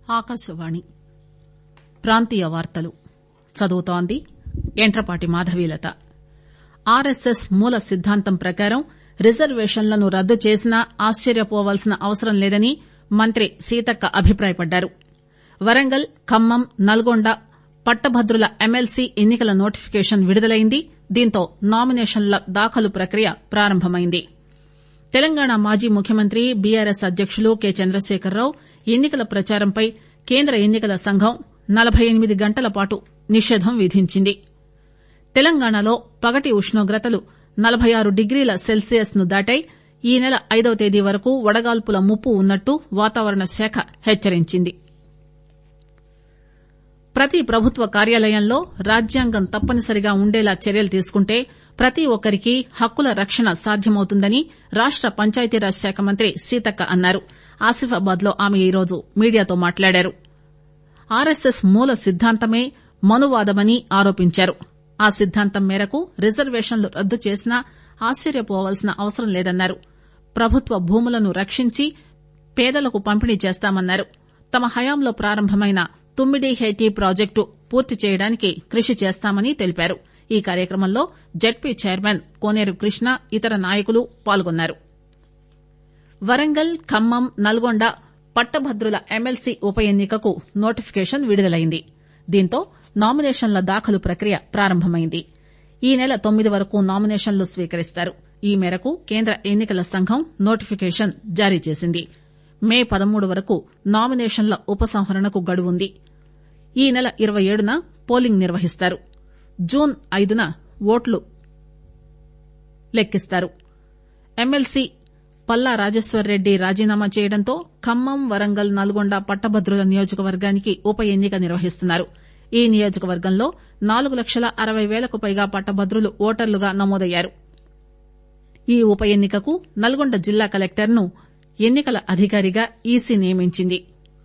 ఆకాశవాణి ప్రాంతీయ వార్తలు చదువుతోంది యంట్రపాటి మాధవీలత ఆర్ఎస్ఎస్ మూల సిద్దాంతం ప్రకారం రిజర్వేషన్లను రద్దు చేసినా ఆశ్చర్యపోవాల్సిన అవసరం లేదని మంత్రి సీతక్క అభిప్రాయపడ్డారు వరంగల్ ఖమ్మం నల్గొండ పట్టభద్రుల ఎమ్మెల్సీ ఎన్ని కల నోటిఫికేషన్ విడుదలైంది దీంతో నామినేషన్ల దాఖలు ప్రక్రియ ప్రారంభమైంది తెలంగాణ మాజీ ముఖ్యమంత్రి బీఆర్ఎస్ అధ్యకులు కె చంద్రశేఖరరావు ఎన్ని కల ప్రచారంపై కేంద్ర ఎన్ని కల సంఘం నలబై ఎనిమిది గంటల పాటు నిషేధం విధించింది తెలంగాణలో పగటి ఉష్ణోగ్రతలు నలబై ఆరు డిగ్రీల సెల్సియస్ ను దాటాయి ఈ నెల ఐదవ తేదీ వరకు వడగాల్పుల ముప్పు ఉన్నట్టు వాతావరణ శాఖ హెచ్చరించింది ప్రతి ప్రభుత్వ కార్యాలయంలో రాజ్యాంగం తప్పనిసరిగా ఉండేలా చర్యలు తీసుకుంటే ప్రతి ఒక్కరికీ హక్కుల రక్షణ సాధ్యమవుతుందని రాష్ట పంచాయతీరాజ్ శాఖ మంత్రి సీతక్క అన్నారు ఆసిఫాబాద్ లో ఆమె ఈరోజు మీడియాతో మాట్లాడారు ఆర్ఎస్ఎస్ మూల సిద్దాంతమే మనువాదమని ఆరోపించారు ఆ సిద్దాంతం మేరకు రిజర్వేషన్లు రద్దు చేసినా ఆశ్చర్యపోవాల్సిన అవసరం లేదన్నారు ప్రభుత్వ భూములను రక్షించి పేదలకు పంపిణీ చేస్తామన్నారు తమ హయాంలో ప్రారంభమైన తుమ్మిడిహేటి ప్రాజెక్టు పూర్తి చేయడానికి కృషి చేస్తామని తెలిపారు ఈ కార్యక్రమంలో జడ్పీ చైర్మన్ కోనేరు కృష్ణ ఇతర నాయకులు పాల్గొన్నారు వరంగల్ ఖమ్మం నల్గొండ పట్టభద్రుల ఎమ్మెల్సీ ఉప ఎన్ని కకు నోటిఫికేషన్ విడుదలైంది దీంతో నామినేషన్ల దాఖలు ప్రక్రియ ప్రారంభమైంది ఈ నెల తొమ్మిది వరకు నామినేషన్లు స్వీకరిస్తారు ఈ మేరకు కేంద్ర ఎన్ని కల సంఘం నోటిఫికేషన్ జారీ చేసింది మే పదమూడు వరకు నామినేషన్ల ఉపసంహరణకు గడువుంది ఈ నెల ఇరవై ఏడున పోలింగ్ నిర్వహిస్తారు జూన్ ఐదున ఓట్లు లెక్కిస్తారు ఎమ్మెల్సీ పల్లా రాజేశ్వర్రెడ్డి రాజీనామా చేయడంతో ఖమ్మం వరంగల్ నల్గొండ పట్టభద్రుల నియోజకవర్గానికి ఉప ఎన్ని క నిర్వహిస్తున్నారు ఈ నియోజకవర్గంలో నాలుగు లక్షల అరవై పేలకు పైగా పట్టభద్రులు ఓటర్లుగా నమోదయ్యారు ఈ ఉప ఎన్ని కకు నల్గొండ జిల్లా కలెక్టర్ ను ఎన్ని కల అధికారిగా ఈసీ నియమించింది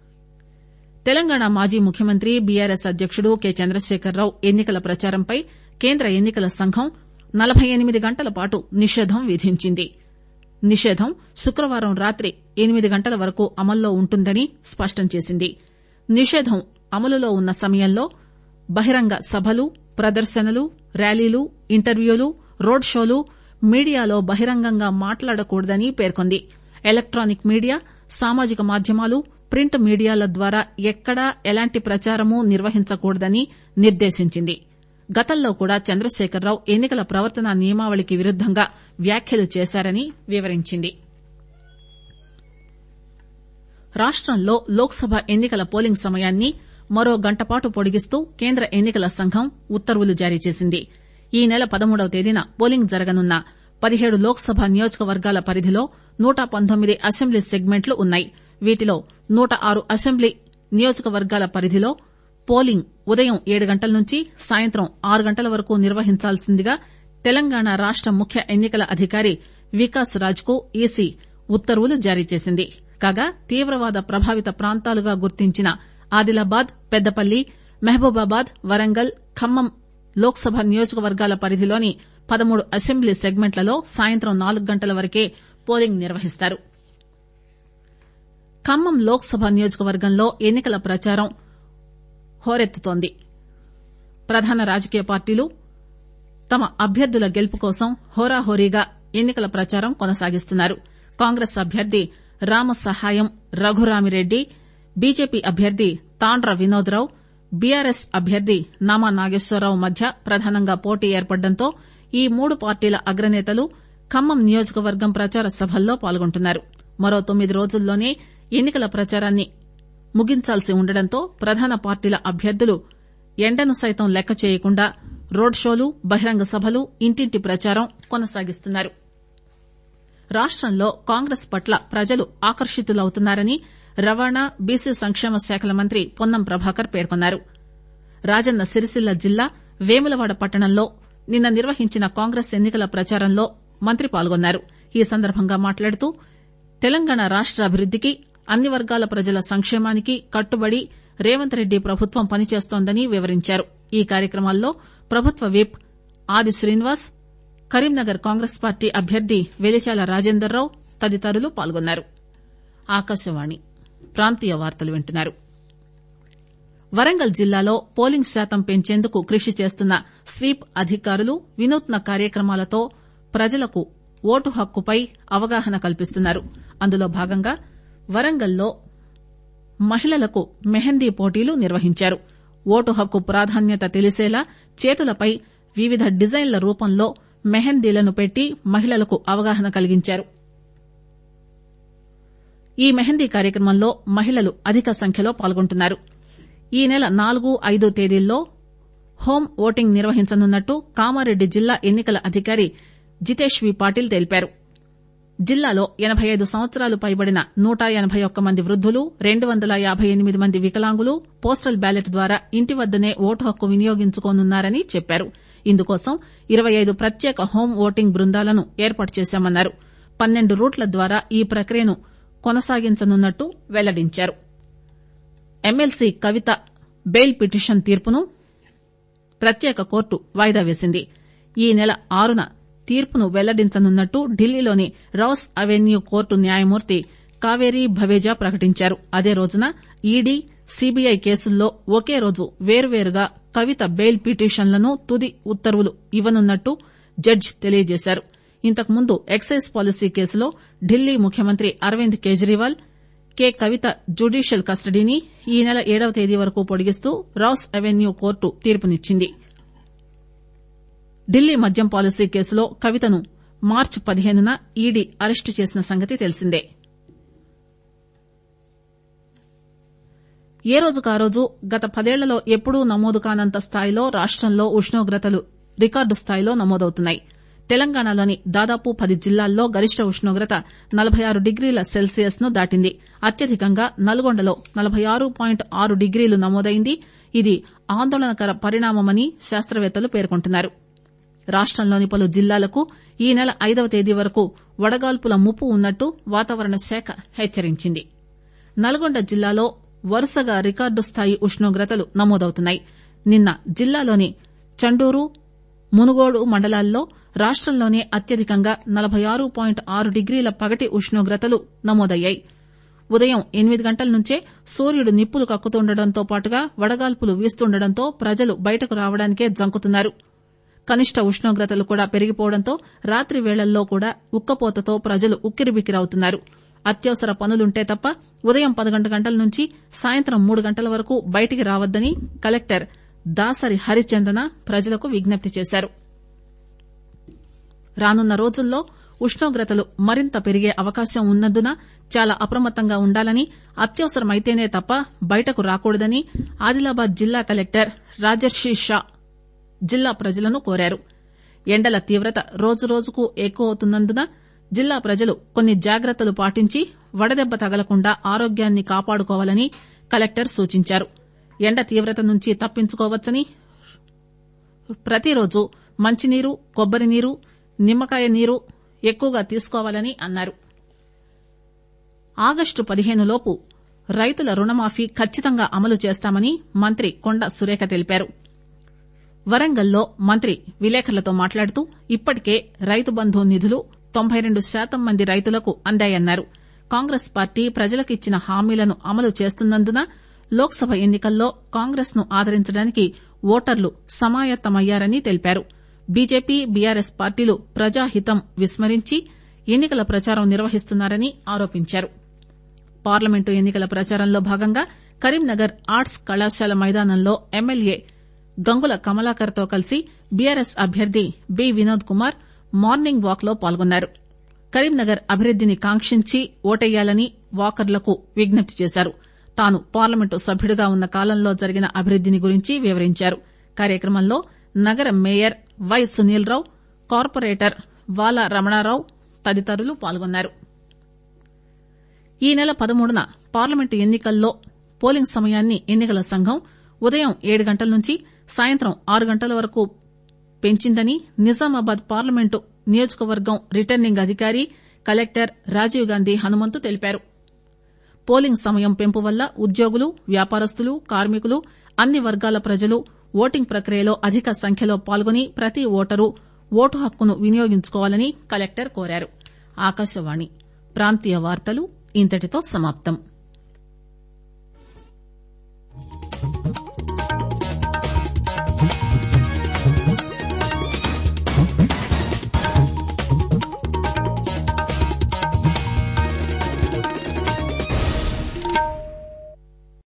తెలంగాణ మాజీ ముఖ్యమంత్రి బీఆర్ఎస్ అధ్యకుడు కె చంద్రశేఖరరావు ఎన్ని కల ప్రచారంపై కేంద్ర ఎన్ని కల సంఘం నలబై ఎనిమిది గంటల పాటు నిషేధం విధించింది నిషేధం శుక్రవారం రాత్రి ఎనిమిది గంటల వరకు అమల్లో ఉంటుందని స్పష్టం చేసింది నిషేధం అమలులో ఉన్న సమయంలో బహిరంగ సభలు ప్రదర్శనలు ర్యాలీలు ఇంటర్వ్యూలు రోడ్ షోలు మీడియాలో బహిరంగంగా మాట్లాడకూడదని పేర్కొంది ఎలక్టానిక్ మీడియా సామాజిక మాధ్యమాలు ప్రింట్ మీడియాల ద్వారా ఎక్కడా ఎలాంటి ప్రచారమూ నిర్వహించకూడదని నిర్దేశించింది గతంలో కూడా చంద్రశేఖరరావు ఎన్ని కల ప్రవర్తనా నియమావళికి విరుద్దంగా వ్యాఖ్యలు చేశారని వివరించింది రాష్టంలో లోక్ సభ ఎన్ని కల పోలింగ్ సమయాన్ని మరో గంటపాటు పొడిగిస్తూ కేంద్ర ఎన్ని కల సంఘం ఉత్తర్వులు జారీ చేసింది ఈ నెల పదమూడవ తేదీన పోలింగ్ జరగనున్న పదిహేడు లోక్ సభ నియోజకవర్గాల పరిధిలో నూట పంతొమ్మిది అసెంబ్లీ సెగ్మెంట్లు ఉన్నాయి వీటిలో నూట ఆరు అసెంబ్లీ నియోజకవర్గాల పరిధిలో పోలింగ్ ఉదయం ఏడు గంటల నుంచి సాయంత్రం ఆరు గంటల వరకు నిర్వహించాల్సిందిగా తెలంగాణ రాష్ట ముఖ్య ఎన్ని కల అధికారి వికాస్ రాజ్ కు ఈసీ ఉత్తర్వులు జారీ చేసింది కాగా తీవ్రవాద ప్రభావిత ప్రాంతాలుగా గుర్తించిన ఆదిలాబాద్ పెద్దపల్లి మహబూబాబాద్ వరంగల్ ఖమ్మం లోక్ సభ నియోజకవర్గాల పరిధిలోని పదమూడు అసెంబ్లీ సెగ్మెంట్లలో సాయంత్రం నాలుగు గంటల వరకే పోలింగ్ నిర్వహిస్తారు ఖమ్మం లోక్ సభ నియోజకవర్గంలో ఎన్ని కల ప్రచారం హోరెత్తుతోంది ప్రధాన రాజకీయ పార్టీలు తమ అభ్యర్థుల గెలుపు కోసం హోరాహోరీగా ఎన్ని కల ప్రచారం కొనసాగిస్తున్నారు కాంగ్రెస్ అభ్యర్థి రామసహాయం రఘురామిరెడ్డి బీజేపీ అభ్యర్థి తాండ్ర వినోద్ రావు బీఆర్ఎస్ అభ్యర్థి నామా నాగేశ్వరరావు మధ్య ప్రధానంగా పోటీ ఏర్పడడంతో ఈ మూడు పార్టీల అగ్రనేతలు ఖమ్మం నియోజకవర్గం ప్రచార సభల్లో పాల్గొంటున్నారు మరో తొమ్మిది రోజుల్లోనే ఎన్ని కల ప్రచారాన్ని ముగించాల్సి ఉండడంతో ప్రధాన పార్టీల అభ్యర్థులు ఎండను సైతం లెక్క చేయకుండా రోడ్ షోలు బహిరంగ సభలు ఇంటింటి ప్రచారం కొనసాగిస్తున్నారు రాష్టంలో కాంగ్రెస్ పట్ల ప్రజలు ఆకర్షితులవుతున్నారని రవాణా బీసీ సంక్షేమ శాఖల మంత్రి పొన్నం ప్రభాకర్ పేర్కొన్నారు రాజన్న సిరిసిల్ల జిల్లా వేములవాడ పట్టణంలో నిన్న నిర్వహించిన కాంగ్రెస్ ఎన్ని కల ప్రచారంలో మంత్రి పాల్గొన్నారు ఈ సందర్భంగా మాట్లాడుతూ తెలంగాణ రాష్ట అభివృద్దికి అన్ని వర్గాల ప్రజల సంక్షేమానికి కట్టుబడి రేవంత్ రెడ్డి ప్రభుత్వం పనిచేస్తోందని వివరించారు ఈ కార్యక్రమాల్లో ప్రభుత్వ విప్ ఆది శ్రీనివాస్ కరీంనగర్ కాంగ్రెస్ పార్టీ అభ్యర్థి వెలిచాల రాజేందర్రావు తదితరులు పాల్గొన్నారు ఆకాశవాణి ప్రాంతీయ వార్తలు వింటున్నారు వరంగల్ జిల్లాలో పోలింగ్ శాతం పెంచేందుకు కృషి చేస్తున్న స్వీప్ అధికారులు వినూత్న కార్యక్రమాలతో ప్రజలకు ఓటు హక్కుపై అవగాహన కల్పిస్తున్నారు అందులో భాగంగా వరంగల్లో మహిళలకు మెహందీ పోటీలు నిర్వహించారు ఓటు హక్కు ప్రాధాన్యత తెలిసేలా చేతులపై వివిధ డిజైన్ల రూపంలో మెహందీలను పెట్టి మహిళలకు అవగాహన కలిగించారు ఈ మెహందీ కార్యక్రమంలో మహిళలు అధిక సంఖ్యలో పాల్గొంటున్నారు ఈ నెల నాలుగు ఐదు తేదీల్లో హోం ఓటింగ్ నిర్వహించనున్నట్టు కామారెడ్డి జిల్లా ఎన్నికల అధికారి జితేష్ వి పాటిల్ తెలిపారు జిల్లాలో ఎనబై ఐదు సంవత్సరాలు పైబడిన నూట ఎనబై ఒక్క మంది వృద్దులు రెండు వందల యాబై ఎనిమిది మంది వికలాంగులు పోస్టల్ బ్యాలెట్ ద్వారా ఇంటి వద్దనే ఓటు హక్కు వినియోగించుకోనున్నారని చెప్పారు ఇందుకోసం ఇరవై ఐదు ప్రత్యేక హోం ఓటింగ్ బృందాలను ఏర్పాటు చేశామన్నారు పన్నెండు రూట్ల ద్వారా ఈ ప్రక్రియను కొనసాగించనున్నట్టు వెల్లడించారు ఎమ్మెల్సీ కవిత బెయిల్ పిటిషన్ తీర్పును ప్రత్యేక కోర్టు వాయిదా వేసింది ఈ నెల ఆరున తీర్పును వెల్లడించనున్నట్టు ఢిల్లీలోని రౌస్ అవెన్యూ కోర్టు న్యాయమూర్తి కావేరీ భవేజా ప్రకటించారు అదే రోజున ఈడీ సీబీఐ కేసుల్లో ఒకే రోజు వేర్వేరుగా కవిత బెయిల్ పిటిషన్లను తుది ఉత్తర్వులు ఇవ్వనున్నట్టు జడ్జి తెలియజేశారు ఇంతకుముందు ఎక్సైజ్ పాలసీ కేసులో ఢిల్లీ ముఖ్యమంత్రి అరవింద్ కేజ్రీవాల్ కె కవిత జ్యుడీషియల్ కస్టడీని ఈ నెల ఏడవ తేదీ వరకు పొడిగిస్తూ రౌస్ అవెన్యూ కోర్టు తీర్పునిచ్చింది ఢిల్లీ మద్యం పాలసీ కేసులో కవితను మార్చి పదిహేనున ఈడీ అరెస్టు చేసిన సంగతి తెలిసిందే ఏ రోజుకా రోజు గత పదేళ్లలో ఎప్పుడూ నమోదు కానంత స్థాయిలో రాష్టంలో ఉష్ణోగ్రతలు రికార్డు స్థాయిలో నమోదవుతున్నాయి తెలంగాణలోని దాదాపు పది జిల్లాల్లో గరిష్ట ఉష్ణోగ్రత నలబై ఆరు డిగ్రీల సెల్సియస్ ను దాటింది అత్యధికంగా నల్గొండలో నలబై ఆరు పాయింట్ ఆరు డిగ్రీలు నమోదైంది ఇది ఆందోళనకర పరిణామమని శాస్త్రవేత్తలు పేర్కొంటున్నారు రాష్టంలోని పలు జిల్లాలకు ఈ నెల ఐదవ తేదీ వరకు వడగాల్పుల ముప్పు ఉన్నట్టు వాతావరణ శాఖ హెచ్చరించింది నల్గొండ జిల్లాలో వరుసగా రికార్డు స్థాయి ఉష్ణోగ్రతలు నమోదవుతున్నాయి నిన్న జిల్లాలోని చండూరు మునుగోడు మండలాల్లో రాష్టంలోనే అత్యధికంగా నలబై ఆరు పాయింట్ ఆరు డిగ్రీల పగటి ఉష్ణోగ్రతలు నమోదయ్యాయి ఉదయం ఎనిమిది గంటల నుంచే సూర్యుడు నిప్పులు కక్కుతుండటంతో పాటుగా వడగాల్పులు వీస్తుండటంతో ప్రజలు బయటకు రావడానికే జంకుతున్నారు కనిష్ట ఉష్ణోగ్రతలు కూడా పెరిగిపోవడంతో రాత్రి వేళల్లో కూడా ఉక్కపోతతో ప్రజలు ఉక్కిరిబిక్కిరవుతున్నారు అత్యవసర పనులుంటే తప్ప ఉదయం పదకొండు గంటల నుంచి సాయంత్రం మూడు గంటల వరకు బయటికి రావద్దని కలెక్టర్ దాసరి హరిచందన ప్రజలకు విజ్ఞప్తి చేశారు రానున్న రోజుల్లో ఉష్ణోగ్రతలు మరింత పెరిగే అవకాశం ఉన్నందున చాలా అప్రమత్తంగా ఉండాలని అత్యవసరమైతేనే తప్ప బయటకు రాకూడదని ఆదిలాబాద్ జిల్లా కలెక్టర్ రాజర్షి షా జిల్లా ప్రజలను కోరారు ఎండల తీవ్రత రోజురోజుకు ఎక్కువవుతున్నందున జిల్లా ప్రజలు కొన్ని జాగ్రత్తలు పాటించి వడదెబ్బ తగలకుండా ఆరోగ్యాన్ని కాపాడుకోవాలని కలెక్టర్ సూచించారు ఎండ తీవ్రత నుంచి తప్పించుకోవచ్చని ప్రతిరోజు మంచినీరు కొబ్బరి నీరు నిమ్మకాయ నీరు ఎక్కువగా తీసుకోవాలని అన్నారు ఆగస్టు పదిహేనులోపు రైతుల రుణమాఫీ ఖచ్చితంగా అమలు చేస్తామని మంత్రి కొండ సురేఖ తెలిపారు వరంగల్లో మంత్రి విలేకరులతో మాట్లాడుతూ ఇప్పటికే రైతు బంధు నిధులు తొంభై రెండు శాతం మంది రైతులకు అందాయన్నారు కాంగ్రెస్ పార్టీ ప్రజలకిచ్చిన హామీలను అమలు చేస్తున్నందున లోక్ సభ ఎన్నికల్లో కాంగ్రెస్ ను ఆదరించడానికి ఓటర్లు సమాయత్తమయ్యారని తెలిపారు బీజేపీ బీఆర్ఎస్ పార్టీలు ప్రజాహితం విస్మరించి ఎన్నికల ప్రచారం నిర్వహిస్తున్నారని ఆరోపించారు పార్లమెంటు ఎన్నికల ప్రచారంలో భాగంగా కరీంనగర్ ఆర్ట్స్ కళాశాల మైదానంలో ఎమ్మెల్యే గంగుల కమలాకర్ తో కలిసి బీఆర్ఎస్ అభ్యర్థి B Vinod Kumar morning walk లో పాల్గొన్నారు కరీంనగర్ అభివృద్దిని కాంక్షించి ఓటెయ్యాలని వాకర్లకు విజ్ఞప్తి చేశారు తాను పార్లమెంటు సభ్యుడిగా ఉన్న కాలంలో జరిగిన అభివృద్దిని గురించి వివరించారు కార్యక్రమంలో నగర mayor Y Sunil Rao corporator Vala Ramanarao తదితరులు పాల్గొన్నారు ఈ నెల పదమూడున పార్లమెంటు ఎన్నికల్లో పోలింగ్ సమయాన్ని ఎన్నికల సంఘం ఉదయం ఏడు గంటల నుంచి సాయంత్రం ఆరు గంటల వరకు పెంచిందని నిజామాబాద్ పార్లమెంటు నియోజకవర్గం రిటర్నింగ్ అధికారి కలెక్టర్ రాజీవ్ గాంధీ హనుమంతు తెలిపారు పోలింగ్ సమయం పెంపు వల్ల ఉద్యోగులు వ్యాపారస్తులు కార్మికులు అన్ని వర్గాల ప్రజలు ఓటింగ్ ప్రక్రియలో అధిక సంఖ్యలో పాల్గొని ప్రతి ఓటరు ఓటు హక్కును వినియోగించుకోవాలని కలెక్టర్ కోరారు ఆకాశవాణి ప్రాంతీయ వార్తలు ఇంతటితో సమాప్తం